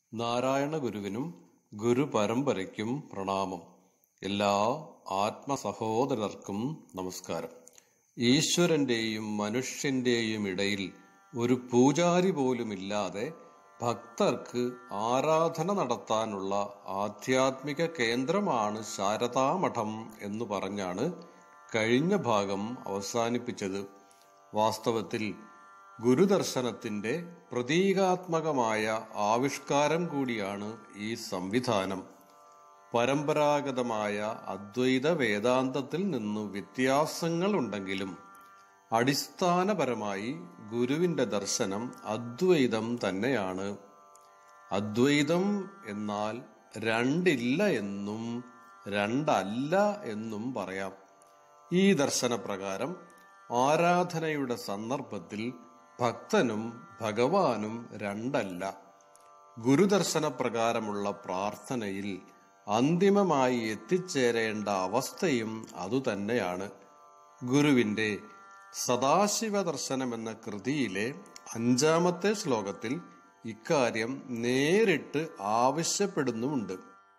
നാരായണ ഗുരുവിനും ഗുരുപരമ്പരയ്ക്കും പ്രണാമം എല്ലാ ആത്മസഹോദരർക്കും നമസ്കാരം ഈശ്വരന്റെയും മനുഷ്യന്റെയും ഇടയിൽ ഒരു പൂജാരി പോലുമില്ലാതെ ഭക്തർക്ക് ആരാധന നടത്താനുള്ള ആധ്യാത്മിക കേന്ദ്രമാണ് ശാരദാമഠം എന്ന് പറഞ്ഞാണ് കഴിഞ്ഞ ഭാഗം അവസാനിപ്പിച്ചത് വാസ്തവത്തിൽ ഗുരുദർശനത്തിന്റെ പ്രതീകാത്മകമായ ആവിഷ്കാരം കൂടിയാണ് ഈ സംവിധാനം പരമ്പരാഗതമായ അദ്വൈത വേദാന്തത്തിൽ നിന്നു വ്യത്യാസങ്ങളുണ്ടെങ്കിലും അടിസ്ഥാനപരമായി ഗുരുവിന്റെ ദർശനം അദ്വൈതം തന്നെയാണ് അദ്വൈതം എന്നാൽ രണ്ടില്ല എന്നും രണ്ടല്ല എന്നും പറയാം ഈ ദർശനപ്രകാരം ആരാധനയുടെ സന്ദർഭത്തിൽ ഭക്തനും ഭഗവാനും രണ്ടല്ല ഗുരുദർശന പ്രകാരമുള്ള പ്രാർത്ഥനയിൽ അന്തിമമായി എത്തിച്ചേരേണ്ട അവസ്ഥയും അതുതന്നെയാണ് ഗുരുവിന്റെ സദാശിവ ദർശനം എന്ന കൃതിയിലെ അഞ്ചാമത്തെ ശ്ലോകത്തിൽ ഇക്കാര്യം നേരിട്ട് ആവശ്യപ്പെടുന്നുമുണ്ട്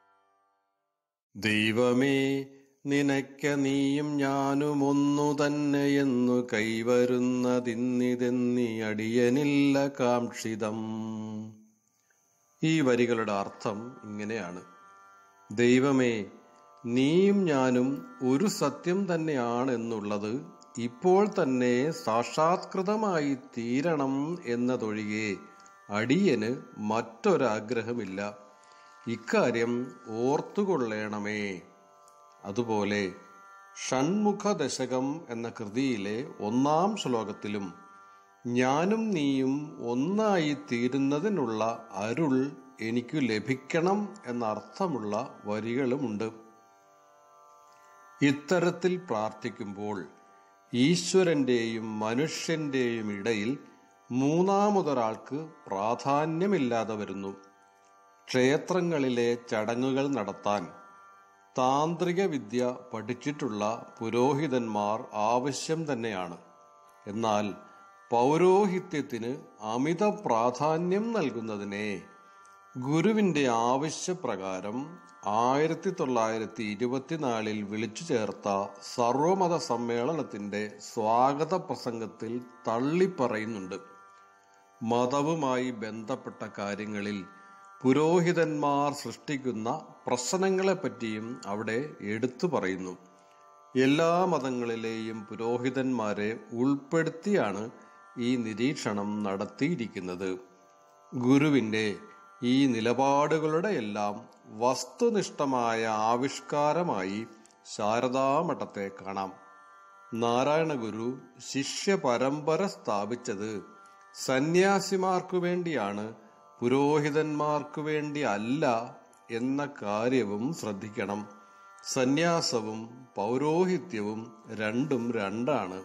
ദൈവമേ നിനക്ക നീയും ഞാനും ഒന്നു തന്നെയെന്നു കൈവരുന്നതിന്നിതെന്നി അടിയനില്ല കാക്ഷിതം ഈ വരികളുടെ അർത്ഥം ഇങ്ങനെയാണ് ദൈവമേ നീയും ഞാനും ഒരു സത്യം തന്നെയാണ് എന്നുള്ളത് ഇപ്പോൾ തന്നെ സാക്ഷാത്കൃതമായി തീരണം എന്നതൊഴികെ അടിയന് മറ്റൊരാഗ്രഹമില്ല ഇക്കാര്യം ഓർത്തുകൊള്ളേണമേ അതുപോലെ ഷൺമുഖ ദശകം എന്ന കൃതിയിലെ ഒന്നാം ശ്ലോകത്തിലും ഞാനും നീയും ഒന്നായി തീരുന്നതിനുള്ള അരുൾ എനിക്കു ലഭിക്കണം എന്നർത്ഥമുള്ള വരികളുമുണ്ട് ഇത്തരത്തിൽ പ്രാർത്ഥിക്കുമ്പോൾ ഈശ്വരന്റെയും മനുഷ്യന്റെയും ഇടയിൽ മൂന്നാമതൊരാൾക്ക് പ്രാധാന്യമില്ലാതെ വരുന്നു ക്ഷേത്രങ്ങളിലെ ചടങ്ങുകൾ നടത്താൻ താന്ത്രിക വിദ്യ പഠിച്ചിട്ടുള്ള പുരോഹിതന്മാർ ആവശ്യം തന്നെയാണ് എന്നാൽ പൗരോഹിത്യത്തിന് അമിത പ്രാധാന്യം നൽകുന്നതിനെ ഗുരുവിന്റെ ആവശ്യപ്രകാരം ആയിരത്തി തൊള്ളായിരത്തി ഇരുപത്തിനാലിൽ വിളിച്ചു ചേർത്ത സർവമത സമ്മേളനത്തിന്റെ സ്വാഗത പ്രസംഗത്തിൽ തള്ളിപ്പറയുന്നുണ്ട് മതവുമായി ബന്ധപ്പെട്ട കാര്യങ്ങളിൽ പുരോഹിതന്മാർ സൃഷ്ടിക്കുന്ന പ്രശ്നങ്ങളെപ്പറ്റിയും അവിടെ എടുത്തു പറയുന്നു എല്ലാ മതങ്ങളിലെയും പുരോഹിതന്മാരെ ഉൾപ്പെടുത്തിയാണ് ഈ നിരീക്ഷണം നടത്തിയിരിക്കുന്നത് ഗുരുവിന്റെ ഈ നിലപാടുകളുടെ എല്ലാം വസ്തുനിഷ്ഠമായ ആവിഷ്കാരമായി ശാരദാമഠത്തെ കാണാം നാരായണ ഗുരു ശിഷ്യ പരമ്പര സ്ഥാപിച്ചത് സന്യാസിമാർക്കു വേണ്ടിയാണ് പുരോഹിതന്മാർക്കു വേണ്ടി അല്ല എന്ന കാര്യവും ശ്രദ്ധിക്കണം സന്യാസവും പൗരോഹിത്യവും രണ്ടും രണ്ടാണ്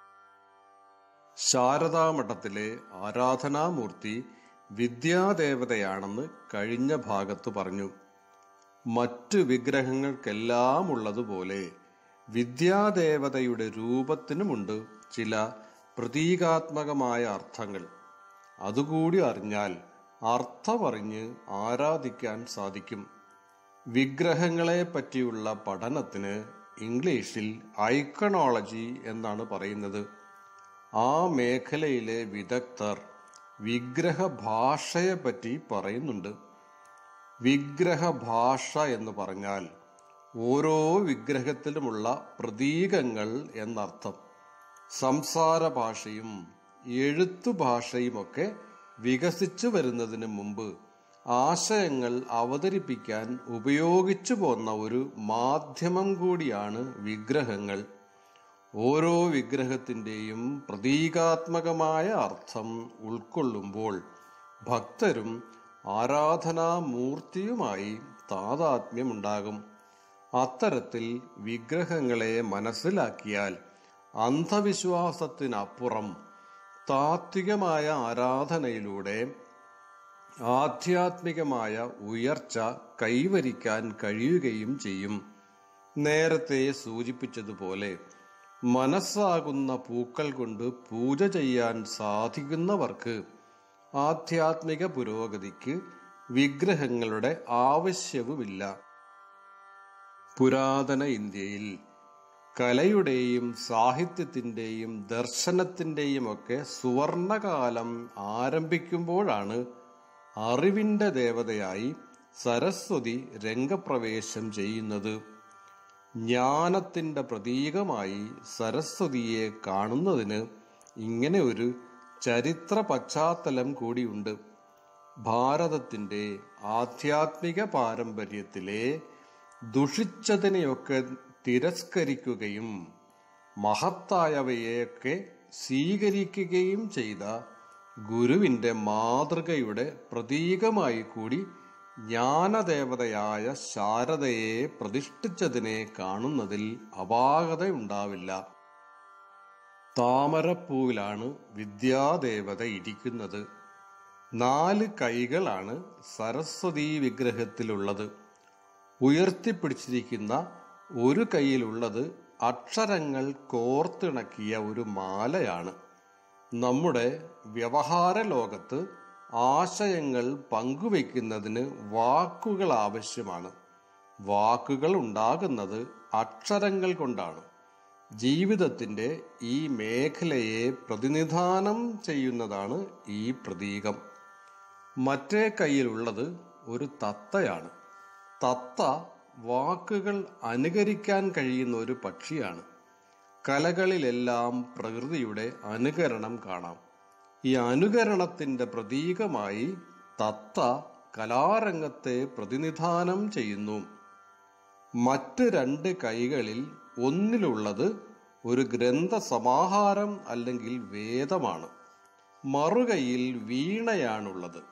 ശാരദാമഠത്തിലെ ആരാധനാമൂർത്തി വിദ്യാദേവതയാണെന്ന് കഴിഞ്ഞ ഭാഗത്ത് പറഞ്ഞു മറ്റു വിഗ്രഹങ്ങൾക്കെല്ലാം ഉള്ളതുപോലെ വിദ്യാദേവതയുടെ രൂപത്തിനുമുണ്ട് ചില പ്രതീകാത്മകമായ അർത്ഥങ്ങൾ അതുകൂടി അറിഞ്ഞാൽ അർത്ഥമറിഞ്ഞ് ആരാധിക്കാൻ സാധിക്കും വിഗ്രഹങ്ങളെ പറ്റിയുള്ള പഠനത്തിന് ഇംഗ്ലീഷിൽ ഐക്കണോളജി എന്നാണ് പറയുന്നത് ആ മേഖലയിലെ വിദഗ്ധർ വിഗ്രഹ ഭാഷയെ പറ്റി പറയുന്നുണ്ട് വിഗ്രഹ ഭാഷ എന്ന് പറഞ്ഞാൽ ഓരോ വിഗ്രഹത്തിലുമുള്ള പ്രതീകങ്ങൾ എന്നർത്ഥം സംസാര ഭാഷയും എഴുത്തു ഭാഷയുമൊക്കെ വികസിച്ചു വരുന്നതിന് മുമ്പ് ആശയങ്ങൾ അവതരിപ്പിക്കാൻ ഉപയോഗിച്ചു പോന്ന ഒരു മാധ്യമം കൂടിയാണ് വിഗ്രഹങ്ങൾ ഓരോ വിഗ്രഹത്തിൻ്റെയും പ്രതീകാത്മകമായ അർത്ഥം ഉൾക്കൊള്ളുമ്പോൾ ഭക്തരും ആരാധനാമൂർത്തിയുമായി താതാത്മ്യമുണ്ടാകും അത്തരത്തിൽ വിഗ്രഹങ്ങളെ മനസ്സിലാക്കിയാൽ അന്ധവിശ്വാസത്തിനപ്പുറം താത്വികമായ ആരാധനയിലൂടെ ആധ്യാത്മികമായ ഉയർച്ച കൈവരിക്കാൻ കഴിയുകയും ചെയ്യും നേരത്തെ സൂചിപ്പിച്ചതുപോലെ മനസ്സാകുന്ന പൂക്കൾ കൊണ്ട് പൂജ ചെയ്യാൻ സാധിക്കുന്നവർക്ക് ആധ്യാത്മിക പുരോഗതിക്ക് വിഗ്രഹങ്ങളുടെ ആവശ്യവുമില്ല പുരാതന ഇന്ത്യയിൽ കലയുടെയും സാഹിത്യത്തിൻ്റെയും ദർശനത്തിൻ്റെയും ഒക്കെ സുവർണകാലം ആരംഭിക്കുമ്പോഴാണ് അറിവിൻ്റെ ദേവതയായി സരസ്വതി രംഗപ്രവേശം ചെയ്യുന്നത് ജ്ഞാനത്തിൻ്റെ പ്രതീകമായി സരസ്വതിയെ കാണുന്നതിന് ഇങ്ങനെ ഒരു ചരിത്ര പശ്ചാത്തലം കൂടിയുണ്ട് ഭാരതത്തിൻ്റെ ആധ്യാത്മിക പാരമ്പര്യത്തിലെ ദുഷിച്ചതിനെയൊക്കെ തിരസ്കരിക്കുകയും മഹത്തായവയെയൊക്കെ സ്വീകരിക്കുകയും ചെയ്ത ഗുരുവിൻ്റെ മാതൃകയുടെ പ്രതീകമായി കൂടി ജ്ഞാനദേവതയായ ശാരദയെ പ്രതിഷ്ഠിച്ചതിനെ കാണുന്നതിൽ അപാകതയുണ്ടാവില്ല താമരപ്പൂവിലാണ് വിദ്യാദേവത ഇരിക്കുന്നത് നാല് കൈകളാണ് സരസ്വതി വിഗ്രഹത്തിലുള്ളത് ഉയർത്തിപ്പിടിച്ചിരിക്കുന്ന ഒരു കൈയിലുള്ളത് അക്ഷരങ്ങൾ കോർത്തിണക്കിയ ഒരു മാലയാണ് നമ്മുടെ വ്യവഹാര ലോകത്ത് ആശയങ്ങൾ പങ്കുവെക്കുന്നതിന് വാക്കുകൾ ആവശ്യമാണ് വാക്കുകൾ ഉണ്ടാകുന്നത് അക്ഷരങ്ങൾ കൊണ്ടാണ് ജീവിതത്തിൻ്റെ ഈ മേഖലയെ പ്രതിനിധാനം ചെയ്യുന്നതാണ് ഈ പ്രതീകം മറ്റേ കയ്യിലുള്ളത് ഒരു തത്തയാണ് തത്ത വാക്കുകൾ അനുകരിക്കാൻ കഴിയുന്ന ഒരു പക്ഷിയാണ് കലകളിലെല്ലാം പ്രകൃതിയുടെ അനുകരണം കാണാം ഈ അനുകരണത്തിന്റെ പ്രതീകമായി തത്ത കലാരംഗത്തെ പ്രതിനിധാനം ചെയ്യുന്നു മറ്റ് രണ്ട് കൈകളിൽ ഒന്നിലുള്ളത് ഒരു ഗ്രന്ഥ സമാഹാരം അല്ലെങ്കിൽ വേദമാണ് മറുകൈയിൽ വീണയാണുള്ളത്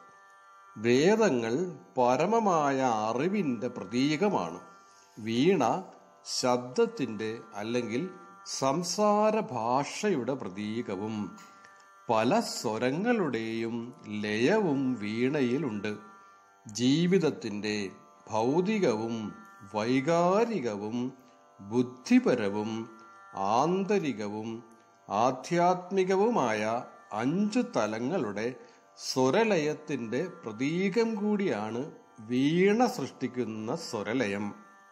വേദങ്ങൾ പരമമായ അറിവിൻ്റെ പ്രതീകമാണ് വീണ ശബ്ദത്തിൻ്റെ അല്ലെങ്കിൽ സംസാര ഭാഷയുടെ പ്രതീകവും പല സ്വരങ്ങളുടെയും ലയവും വീണയിലുണ്ട് ജീവിതത്തിൻ്റെ ഭൗതികവും വൈകാരികവും ബുദ്ധിപരവും ആന്തരികവും ആധ്യാത്മികവുമായ അഞ്ചു തലങ്ങളുടെ സ്വരലയത്തിൻ്റെ പ്രതീകം കൂടിയാണ് വീണ സൃഷ്ടിക്കുന്ന സ്വരലയം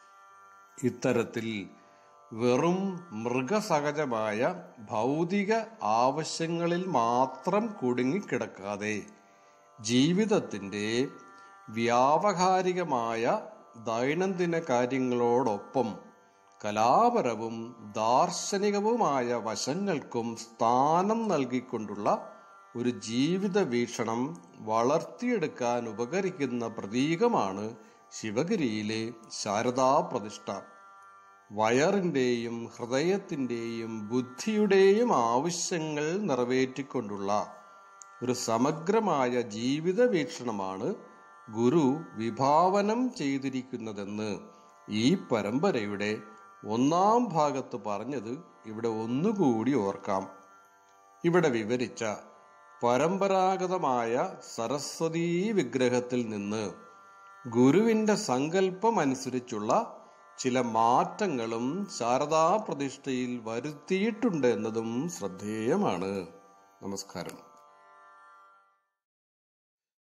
ഇത്തരത്തിൽ വെറും മൃഗസഹജമായ ഭൗതിക ആവശ്യങ്ങളിൽ മാത്രം കുടുങ്ങിക്കിടക്കാതെ ജീവിതത്തിൻ്റെ വ്യാവഹാരികമായ ദൈനംദിന കാര്യങ്ങളോടൊപ്പം കലാപരവും ദാർശനികവുമായ വശങ്ങൾക്കും സ്ഥാനം നൽകിക്കൊണ്ടുള്ള ഒരു ജീവിത വീക്ഷണം വളർത്തിയെടുക്കാൻ ഉപകരിക്കുന്ന പ്രതീകമാണ് ശിവഗിരിയിലെ ശാരദാ പ്രതിഷ്ഠ വയറിൻ്റെയും ഹൃദയത്തിൻ്റെയും ബുദ്ധിയുടെയും ആവശ്യങ്ങൾ നിറവേറ്റിക്കൊണ്ടുള്ള ഒരു സമഗ്രമായ ജീവിത വീക്ഷണമാണ് ഗുരു വിഭാവനം ചെയ്തിരിക്കുന്നതെന്ന് ഈ പരമ്പരയുടെ ഒന്നാം ഭാഗത്ത് പറഞ്ഞത് ഇവിടെ ഒന്നുകൂടി ഓർക്കാം ഇവിടെ വിവരിച്ച പരമ്പരാഗതമായ സരസ്വതീ വിഗ്രഹത്തിൽ നിന്ന് ഗുരുവിന്റെ സങ്കല്പം അനുസരിച്ചുള്ള ചില മാറ്റങ്ങളും ശാരദാ പ്രതിഷ്ഠയിൽ വരുത്തിയിട്ടുണ്ട് എന്നതും ശ്രദ്ധേയമാണ് നമസ്കാരം